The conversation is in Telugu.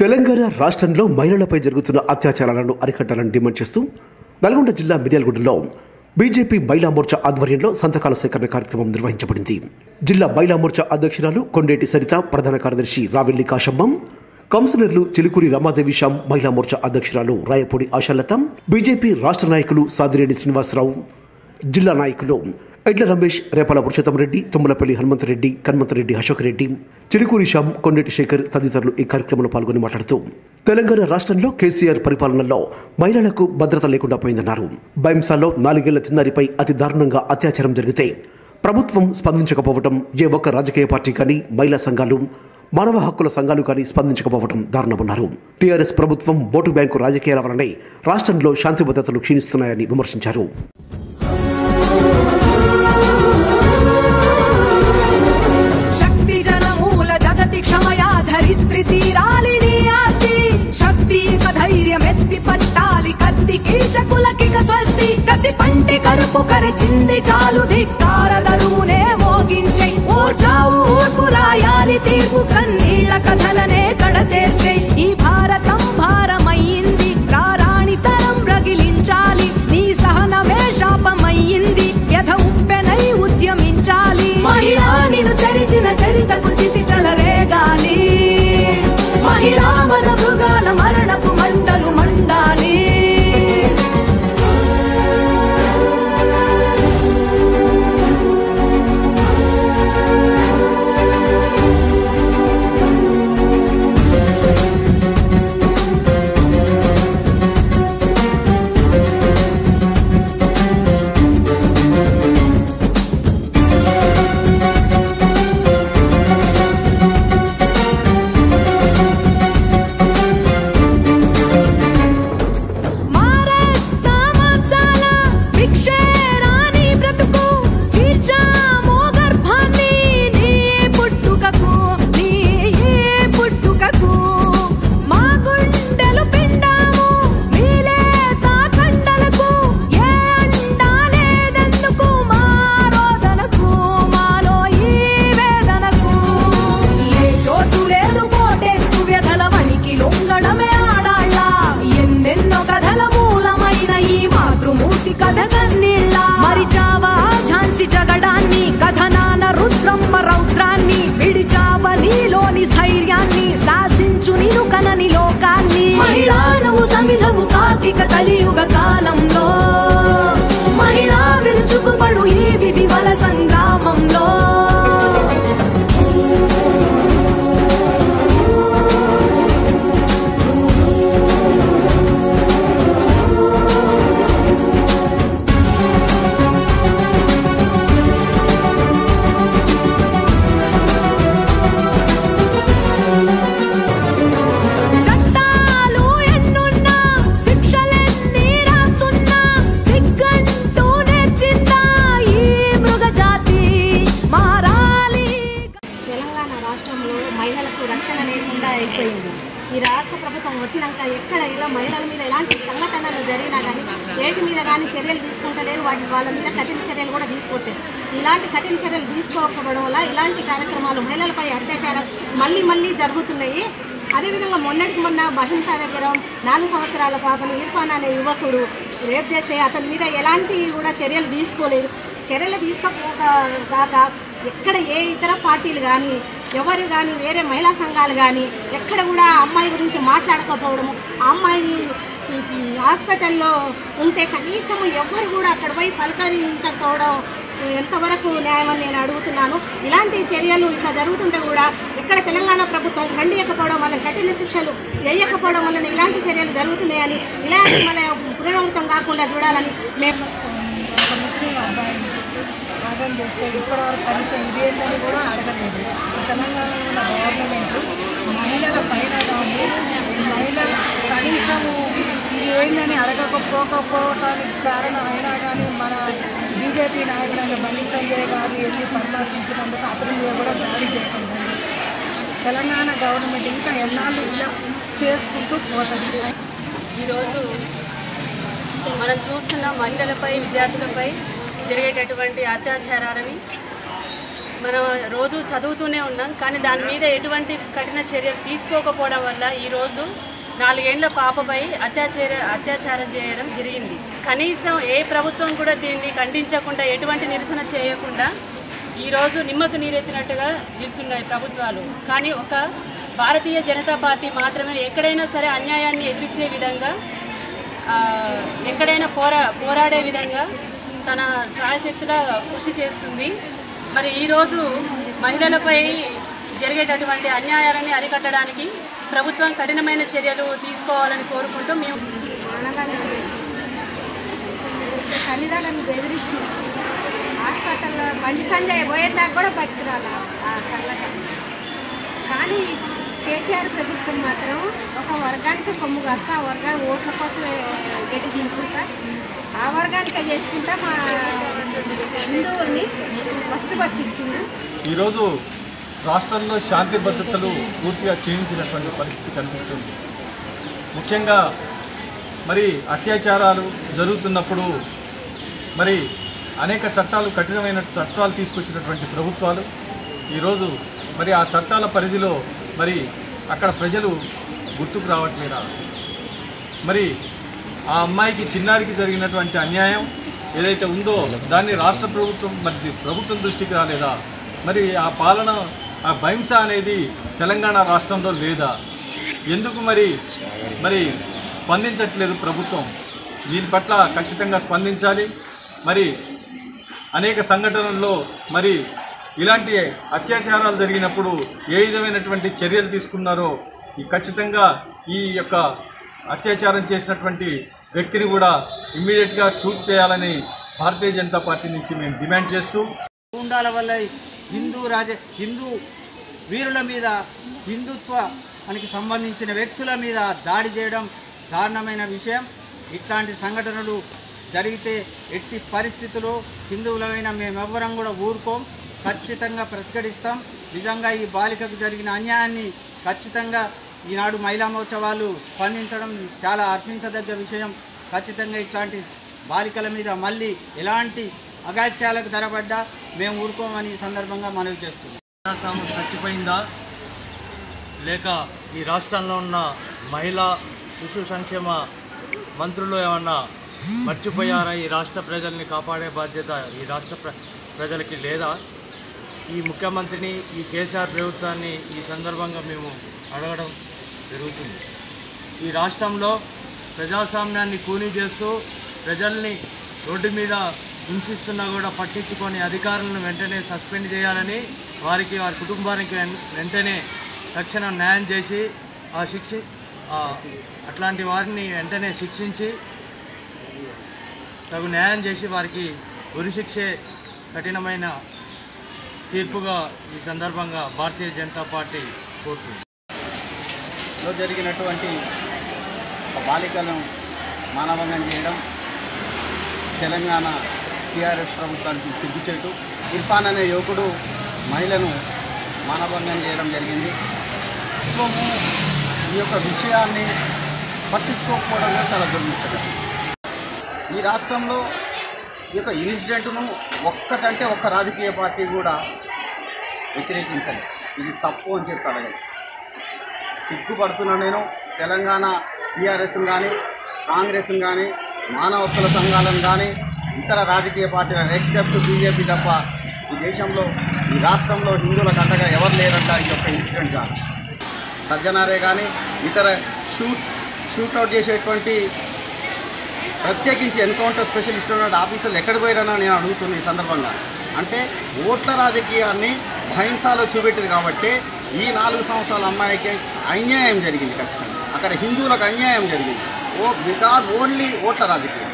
తెలంగాణ రాష్ట్రంలో మహిళలపై జరుగుతున్న అత్యాచారాలను అరికట్టాలని డిమాండ్ చేస్తూ నల్గొండ జిల్లా మిర్యాలగూడలో బీజేపీ మహిళా మోర్చా ఆధ్వర్యంలో సంతకాల సేకరణ కార్యక్రమం నిర్వహించబడింది జిల్లా మహిళా మోర్చా అధ్యక్షురాలు కొండేటి సరిత ప్రధాన కార్యదర్శి రావెల్లి కాశమ్మం కౌన్సిలర్లు చిలుకూరి రమాదేవి శ్యామ్ మహిళా మోర్చా అధ్యక్షురాలు రాయపూడి ఆశాలత బీజేపీ రాష్ట్ర నాయకులు సాదిరెడ్డి శ్రీనివాసరావు జిల్లా నాయకులు ఎడ్ల రమేష్ రేపాల పురుషోత్తం రెడ్డి తుమ్మలపల్లి హనుమంతరెడ్డి కన్మంతరెడ్డి అశోక్ రెడ్డి చిలుకూరి శ్యామ్ కొండేటి శేఖర్ తదితరులు ఈ కార్యక్రమంలో పాల్గొని మాట్లాడుతూ తెలంగాణ రాష్ట్రంలో కేసీఆర్ పరిపాలనలో మహిళలకు భద్రత లేకుండా పోయిందన్నారు బైంసాలో నాలుగేళ్ల చిన్నారిపై అతి దారుణంగా అత్యాచారం జరిగితే ప్రభుత్వం స్పందించకపోవడం ఏ ఒక్క రాజకీయ పార్టీ కానీ మహిళా సంఘాలు మానవ హక్కుల సంఘాలు కానీ స్పందించకపోవడం దారుణమన్నారు టీఆర్ఎస్ ప్రభుత్వం ఓటు బ్యాంకు రాజకీయాల వల్లనే రాష్ట్రంలో శాంతి భద్రతలు క్షీణిస్తున్నాయని విమర్శించారు శక్తి జనమూల జగతి క్షమయా ధరిత్రి తీరాలిని ఆర్తి శక్తిక ధైర్యమెత్తి పట్టాలి కత్తి కీచకులకిక స్వస్తి కసి పంటి కరుపు కరచింది చాలు ధిక్కార దరువునే మోగించే ఓర్చావు ఓర్పు రాయాలి తీర్పు కన్నీళ్ల కథలనే కడతేర్చే ఈ భారతం భారమయ్యింది రారాణి తరం రగిలించాలి నీ సహనమే శాపమయ్యింది వ్యధ ఉప్పెనై ఉద్యమించాలి మహిళా నిన్ను చరిచిన చరితకు చితి చలరేగాలి మహిళా మద మృగాల మరణపు మంటలు మండాలి మారేస్తామాంసాల భిక్షే రాని బ్రతుకు చీల్చామో గర్భాన్ని నీ పుట్టుకకు నీ పుట్టుకకు మా గుండెలు పిండాము మీలేత కండలకు ఏ అండా లేదెందుకు మా రోదనకు మాలో ఈ వేదనకు ఏ చోటు లేదు పోటెత్తు వ్యధల వణికి లొంగడమే ఆడాళ్ళ ఎన్నెన్నో కథల మూలమైన ఈ మాతృమూర్తి కథ కన్నీళ్ళ మరిచావా ఝాన్సీ జగడాన్ని కథనాన రుద్రమ్మ రౌద్రాన్ని విడిచావ నీలోని స్థైర్యాన్ని శాసించు నిను కనని లోకాన్ని మహిళా నువ్వు సమిధవు కార్తీక కలియుగ కాలంలో మహిళా విరుచుకుపడు ఈ విధివల సంగ్రామంలో చట్టాలు ఎన్నున్నా శిక్షలెన్ని రాస్తున్నా సిగ్గంటూ నేర్చిందా ఈ మృగ జాతి మారాలి తెలంగాణ రాష్ట్రంలో మహిళలకు రక్షణ లేకుండా అయిపోయింది ఈ రాష్ట్ర ప్రభుత్వం వచ్చినాక ఎక్కడ ఇలా మహిళల మీద ఎలాంటి సంఘటనలు జరిగినా కానీ వేటి మీద కానీ చర్యలు తీసుకుంటలేరు వాటి వాళ్ళ మీద కఠిన చర్యలు కూడా తీసుకోవట్లేదు ఇలాంటి కఠిన చర్యలు తీసుకోకపోవడం వల్ల ఇలాంటి కార్యక్రమాలు మహిళలపై అత్యాచారం మళ్ళీ మళ్ళీ జరుగుతున్నాయి అదేవిధంగా మొన్నటికి మొన్న బహింసా దగ్గర నాలుగు సంవత్సరాల పాపని ఇర్ఫాన్ అనే యువకుడు రేప్ చేస్తే అతని మీద ఎలాంటి కూడా చర్యలు తీసుకోలేదు చర్యలు తీసుకోక కాక ఎక్కడ ఏ ఇతర పార్టీలు కానీ ఎవరు కానీ వేరే మహిళా సంఘాలు కానీ ఎక్కడ కూడా ఆ అమ్మాయి గురించి మాట్లాడకపోవడము ఆ అమ్మాయి హాస్పిటల్లో ఉంటే కనీసం ఎవరు కూడా అక్కడ పోయి పలకరించకపోవడం ఎంతవరకు న్యాయమని నేను అడుగుతున్నాను ఇలాంటి చర్యలు ఇట్లా జరుగుతుంటే కూడా ఎక్కడ తెలంగాణ ప్రభుత్వం ఖండియకపోవడం వల్ల కఠిన శిక్షలు వేయకపోవడం వలన ఇలాంటి చర్యలు జరుగుతున్నాయని ఇలాంటి మన పునరావృతం కాకుండా చూడాలని మేము ఒక ముస్లిం అబ్బాయిని ఆగం చేస్తే ఇప్పటివరకు కనీసం ఇదేందని కూడా అడగలేదు తెలంగాణలో ఉన్న గవర్నమెంట్ మహిళల పైన కానీ మహిళల కనీసము ఇది ఏందని అడగకపోకపోవటానికి కారణం అయినా కానీ మన బీజేపీ నాయకుడైన బండి సంజయ్ గారిని వెళ్ళి పరామర్శించినందుకు అతని మీద కూడా దాడి చేయడం జరిగింది. తెలంగాణ గవర్నమెంట్ ఇంకా ఎన్నాళ్ళు ఇలా చేసుకుంటూ పోతుంది ఈరోజు మనం చూస్తున్న మహిళలపై విద్యార్థులపై జరిగేటటువంటి అత్యాచారాలని మనం రోజు చదువుతూనే ఉన్నాం కానీ దాని మీద ఎటువంటి కఠిన చర్యలు తీసుకోకపోవడం వల్ల ఈరోజు నాలుగేండ్ల పాపపై అత్యాచార అత్యాచారం చేయడం జరిగింది కనీసం ఏ ప్రభుత్వం కూడా దీన్ని ఖండించకుండా ఎటువంటి నిరసన చేయకుండా ఈరోజు నిమ్మకు నీరెత్తినట్టుగా నిల్చున్నాయి ప్రభుత్వాలు కానీ ఒక భారతీయ జనతా పార్టీ మాత్రమే ఎక్కడైనా సరే అన్యాయాన్ని ఎదిరించే విధంగా ఆ, ఎక్కడైనా పోరా పోరాడే విధంగా తన సాయశక్తుల కృషి చేస్తుంది మరి ఈరోజు మహిళలపై జరిగేటటువంటి అన్యాయాలని అరికట్టడానికి ప్రభుత్వం కఠినమైన చర్యలు తీసుకోవాలని కోరుకుంటూ మేము మానవాన్ని వదిలేసి తల్లిదండ్రులను బెదిరించి హాస్పిటల్లో బండి సంజయ్ పోయేదాకా కూడా పట్టుకురాల ఆ సంఘటన కానీ కేసీఆర్ ప్రభుత్వం మాత్రం ఒక వర్గానికి కొమ్ము కాస్త ఆ వర్గాన్ని ఓట్ల కోసం గట్టి దింపుకుంటా ఆ వర్గానికే చేసుకుంటా మా హిందువుల్ని ఫస్ట్ పట్టిస్తుంది ఈరోజు రాష్ట్రంలో శాంతి భద్రతలు పూర్తిగా క్షీణించినటువంటి పరిస్థితి కనిపిస్తుంది ముఖ్యంగా మరి అత్యాచారాలు జరుగుతున్నప్పుడు మరి అనేక చట్టాలు కఠినమైన చట్టాలు తీసుకొచ్చినటువంటి ప్రభుత్వాలు ఈరోజు మరి ఆ చట్టాల పరిధిలో మరి అక్కడ ప్రజలు గుర్తుకు రావట్లేదా మరి ఆ అమ్మాయికి చిన్నారికి జరిగినటువంటి అన్యాయం ఏదైతే ఉందో దాన్ని రాష్ట్ర ప్రభుత్వం మరి ప్రభుత్వం దృష్టికి రాలేదా మరి ఆ పాలన ఆ భహింస అనేది తెలంగాణ రాష్ట్రంలో లేదా ఎందుకు మరి మరి స్పందించట్లేదు ప్రభుత్వం దీని పట్ల ఖచ్చితంగా స్పందించాలి మరి అనేక సంఘటనల్లో మరి ఇలాంటి అత్యాచారాలు జరిగినప్పుడు ఏ విధమైనటువంటి చర్యలు తీసుకున్నారో ఈ ఖచ్చితంగా ఈ యొక్క అత్యాచారం చేసినటువంటి వ్యక్తిని కూడా ఇమ్మీడియట్గా షూట్ చేయాలని భారతీయ జనతా పార్టీ నుంచి మేము డిమాండ్ చేస్తూ గూండాల వల్ల హిందూ రాజ హిందూ వీరుల మీద హిందుత్వానికి సంబంధించిన వ్యక్తుల మీద దాడి చేయడం దారుణమైన విషయం ఇట్లాంటి సంఘటనలు జరిగితే ఎట్టి పరిస్థితుల్లో హిందువులమైన మేమెవ్వరం కూడా ఊరుకోం ఖచ్చితంగా ప్రతిఘటిస్తాం నిజంగా ఈ బాలికకు జరిగిన అన్యాయాన్ని ఖచ్చితంగా ఈనాడు మహిళా మోర్చా వాళ్ళు స్పందించడం చాలా హర్షించదగ్గ విషయం ఖచ్చితంగా ఇట్లాంటి బాలికల మీద మళ్ళీ ఎలాంటి అగాత్యాలకు ధరపడ్డా మేము ఊరుకోమని ఈ సందర్భంగా మనవి చేస్తున్నాం సాము చచ్చిపోయిందా లేక ఈ రాష్ట్రంలో ఉన్న మహిళా శిశు సంక్షేమ మంత్రులు ఏమన్నా మర్చిపోయారా ఈ రాష్ట్ర ప్రజల్ని కాపాడే బాధ్యత ఈ రాష్ట్ర ప్ర ప్రజలకి లేదా ఈ ముఖ్యమంత్రిని ఈ కేసీఆర్ ప్రభుత్వాన్ని ఈ సందర్భంగా మేము అడగడం జరుగుతుంది ఈ రాష్ట్రంలో ప్రజాస్వామ్యాన్ని కూనీ చేస్తూ ప్రజల్ని రోడ్డు మీద హింసిస్తున్నా కూడా పట్టించుకొని అధికారులను వెంటనే సస్పెండ్ చేయాలని వారికి వారి కుటుంబానికి వెన్- వెంటనే తక్షణం న్యాయం చేసి ఆ శిక్ష ఆ అట్లాంటి వారిని వెంటనే శిక్షించి తగు న్యాయం చేసి వారికి ఉరిశిక్షే కఠినమైన తీర్పుగా ఈ సందర్భంగా భారతీయ జనతా పార్టీ కోరుతుంది లో జరిగినటువంటి ఒక బాలికలను మానవంగం చేయడం తెలంగాణ టీఆర్ఎస్ ప్రభుత్వానికి సిగ్గుచేటు ఇర్ఫాన్ అనే యువకుడు మహిళను మానభంగం చేయడం జరిగింది ప్రభుత్వము ఈ యొక్క విషయాన్ని పట్టించుకోకపోవడం కూడా చాలా దుర్మిష్టం ఈ రాష్ట్రంలో ఈ యొక్క ఇన్సిడెంట్ను ఒక్కటంటే ఒక్క రాజకీయ పార్టీ కూడా వ్యతిరేకించలేదు ఇది తప్పు అని చెప్పి అడగదు సిగ్గుపడుతున్నా నేను తెలంగాణ టీఆర్ఎస్ని కానీ కాంగ్రెస్ని కానీ మానవ హక్కుల సంఘాలను కానీ ఇతర రాజకీయ పార్టీలను ఎక్సెప్ట్ బీజేపీ తప్ప ఈ దేశంలో ఈ రాష్ట్రంలో హిందువులకు అండగా ఎవరు లేరంట ఈ యొక్క ఇన్సిడెంట్ కానీ సజ్జనారే కానీ ఇతర షూట్ షూట్అవుట్ చేసేటువంటి ప్రత్యేకించి ఎన్కౌంటర్ స్పెషలిస్ట్ ఉన్న ఆఫీసర్లు ఎక్కడికి పోయారని నేను అడుగుతున్నా ఈ సందర్భంగా అంటే ఓట్ల రాజకీయాన్ని భహింసాలో చూపెట్టింది కాబట్టి ఈ నాలుగు సంవత్సరాల అమ్మాయికి అన్యాయం జరిగింది ఖచ్చితంగా అక్కడ హిందువులకు అన్యాయం జరిగింది ఓ బికాజ్ ఓన్లీ ఓట్ల రాజకీయం